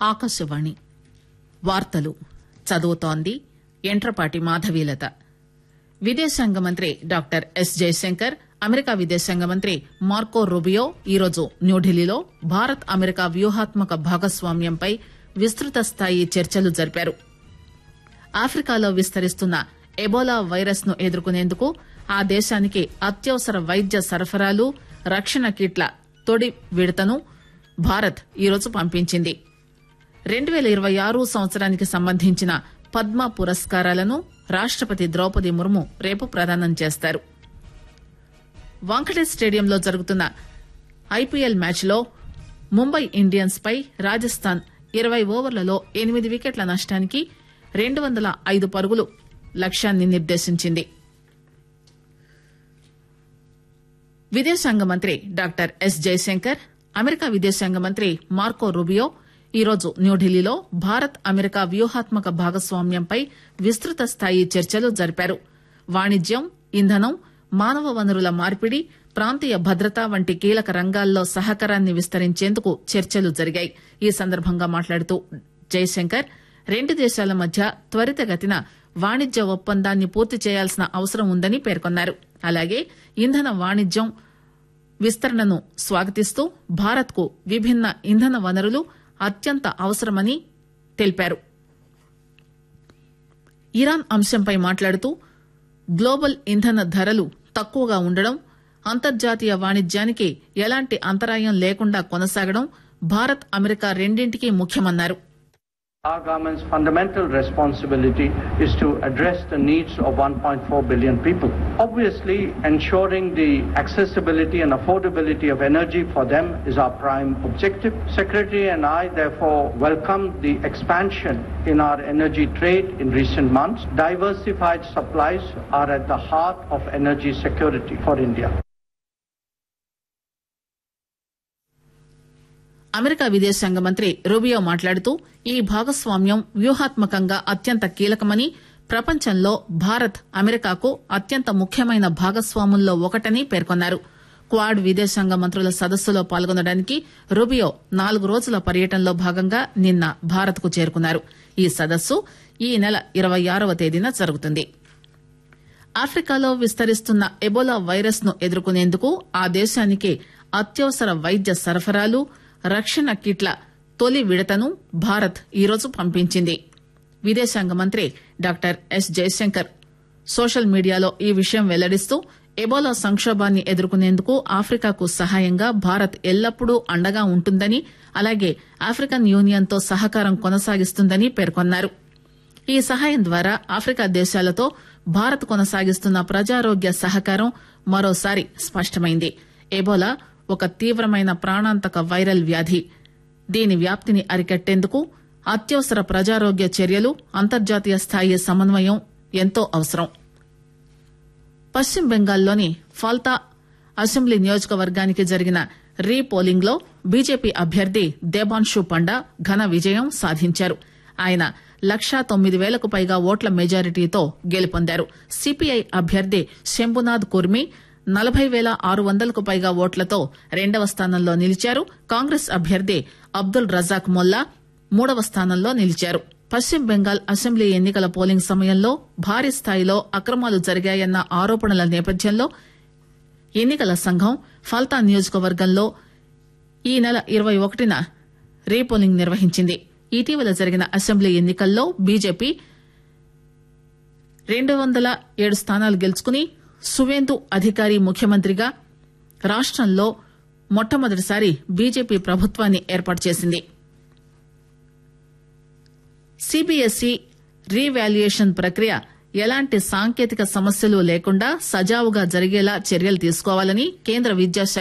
ఆకాశవాణి వార్తలు చదువుతోంది యంట్రపాటి మాధవీలత విదేశాంగ మంత్రి డాక్టర్ ఎస్ జయశంకర్ అమెరికా విదేశాంగ మంత్రి మార్కో రూబియో ఈరోజు న్యూఢిల్లీలో భారత్ అమెరికా వ్యూహాత్మక భాగస్వామ్యంపై విస్తృత స్థాయి చర్చలు జరిపారు ఆఫ్రికాలో విస్తరిస్తున్న ఎబోలా వైరస్ ను ఎదుర్కొనేందుకు ఆ దేశానికి అత్యవసర వైద్య సరఫరాలు రక్షణ కిట్ల తొలి విడతను భారత్ ఈరోజు పంపించింది రెండు పేల ఇరవై ఆరు సంవత్సరానికి సంబంధించిన పద్మ పురస్కారాలను రాష్టపతి ద్రౌపది ముర్ము రేపు ప్రదానం చేస్తారు వాంఖడే స్టేడియంలో జరుగుతున్న ఐపీఎల్ మ్యాచ్లో ముంబై ఇండియన్స్ పై రాజస్థాన్ ఇరవై ఓవర్లలో ఎనిమిది వికెట్ల నష్టానికి రెండు వందల ఐదు పరుగులు లక్ష్యాన్ని నిర్దేశించింది విదేశాంగ మంత్రి డాక్టర్ ఎస్ జయశంకర్ అమెరికా విదేశాంగ మంత్రి మార్కో రూబియో ఈరోజు న్యూఢిల్లీలో భారత్ అమెరికా వ్యూహాత్మక భాగస్వామ్యంపై విస్తృత స్థాయి చర్చలు జరిపారు వాణిజ్యం ఇంధనం మానవ వనరుల మార్పిడి ప్రాంతీయ భద్రత వంటి కీలక రంగాల్లో సహకారాన్ని విస్తరించేందుకు చర్చలు జరిగాయి ఈ సందర్భంగా మాట్లాడుతూ జయశంకర్ రెండు దేశాల మధ్య త్వరితగతిన వాణిజ్య ఒప్పందాన్ని పూర్తి చేయాల్సిన అవసరం ఉందని పేర్కొన్నారు అలాగే ఇంధన వాణిజ్యం విస్తరణను స్వాగతిస్తూ భారత్ కు విభిన్న ఇంధన వనరులు అత్యంత అవసరమని తెలిపారు ఇరాన్ అంశంపై మాట్లాడుతూ గ్లోబల్ ఇంధన ధరలు తక్కువగా ఉండడం అంతర్జాతీయ వాణిజ్యానికి ఎలాంటి అంతరాయం లేకుండా కొనసాగడం భారత్ అమెరికా రెండింటికీ ముఖ్యమన్నారు Our government's fundamental responsibility is to address the needs of 1.4 billion people. Obviously, ensuring the accessibility and affordability of energy for them is our prime objective. Secretary and I therefore welcome the expansion in our energy trade in recent months. Diversified supplies are at the heart of energy security for India. America విదేశాంగ మంత్రి Rubio మాట్లాడుతూ ఈ భాగస్వామ్యం వ్యూహాత్మకంగా అత్యంత కీలకమని ప్రపంచంలో భారత్ అమెరికాకు అత్యంత ముఖ్యమైన భాగస్వాముల్లో ఒకటని పేర్కొన్నారు క్వాడ్ విదేశాంగ మంత్రుల సదస్సులో పాల్గొనడానికి రూబియో నాలుగు రోజుల పర్యటనలో భాగంగా నిన్న భారత్ కు చేరుకున్నారు ఈ సదస్సు ఈ నెల ఇరవై ఆరవ తేదీన జరుగుతుంది ఆఫ్రికాలో విస్తరిస్తున్న ఎబోలా వైరస్ ను ఎదుర్కొనేందుకు ఆ దేశానికి అత్యవసర వైద్య సరఫరాలు రక్షణ కిట్ల తొలి విడతను భారత్ ఈరోజు పంపించింది విదేశాంగ మంత్రి డాక్టర్ ఎస్ జయశంకర్ సోషల్ మీడియాలో ఈ విషయం వెల్లడిస్తూ ఎబోలా సంక్షోభాన్ని ఎదుర్కొనేందుకు ఆఫ్రికాకు సహాయంగా భారత్ ఎల్లప్పుడూ అండగా ఉంటుందని అలాగే ఆఫ్రికన్ యూనియన్ తో సహకారం కొనసాగిస్తుందని పేర్కొన్నారు ఈ సహాయం ద్వారా ఆఫ్రికా దేశాలతో భారత్ కొనసాగిస్తున్న ప్రజారోగ్య సహకారం మరోసారి స్పష్టమైంది ఎబోలా ఒక తీవ్రమైన ప్రాణాంతక వైరల్ వ్యాధి దీని వ్యాప్తిని అరికట్టేందుకు అత్యవసర ప్రజారోగ్య చర్యలు అంతర్జాతీయ స్థాయి సమన్వయం ఎంతో అవసరం పశ్చిమ బెంగాల్లోని ఫాల్తా అసెంబ్లీ నియోజకవర్గానికి జరిగిన రీ పోలింగ్ లో బీజేపీ అభ్యర్థి దేబాన్షు పండా ఘన విజయం సాధించారు ఆయన లక్షా తొమ్మిది వేలకు పైగా ఓట్ల మెజారిటీతో గెలుపొందారు సిపిఐ అభ్యర్థి శంభునాథ్ కుర్మి నలభై పేల ఆరు వందలకు పైగా ఓట్లతో రెండవ స్థానంలో నిలిచారు కాంగ్రెస్ అభ్యర్థి అబ్దుల్ రజాక్ మొల్లా మూడవ స్థానంలో నిలిచారు పశ్చిమ బెంగాల్ అసెంబ్లీ ఎన్నికల పోలింగ్ సమయంలో భారీ స్థాయిలో అక్రమాలు జరిగాయన్న ఆరోపణల నేపథ్యంలో ఎన్నికల సంఘం ఫల్తా నియోజకవర్గంలో ఈ నెల ఇరవై ఒకటిన రీపోలింగ్ నిర్వహించింది ఇటీవల జరిగిన అసెంబ్లీ ఎన్నికల్లో బీజేపీ రెండు వందల ఏడు స్థానాలు గెలుచుకుని సువేందు అధికారి ముఖ్యమంత్రిగా రాష్టంలో మొట్టమొదటిసారి బీజేపీ ప్రభుత్వాన్ని ఏర్పాటు చేసింది సిబిఎస్ఈ రీవాల్యుయేషన్ ప్రక్రియ ఎలాంటి సాంకేతిక సమస్యలు లేకుండా సజావుగా జరిగేలా చర్యలు తీసుకోవాలని కేంద్ర విద్యాశాఖ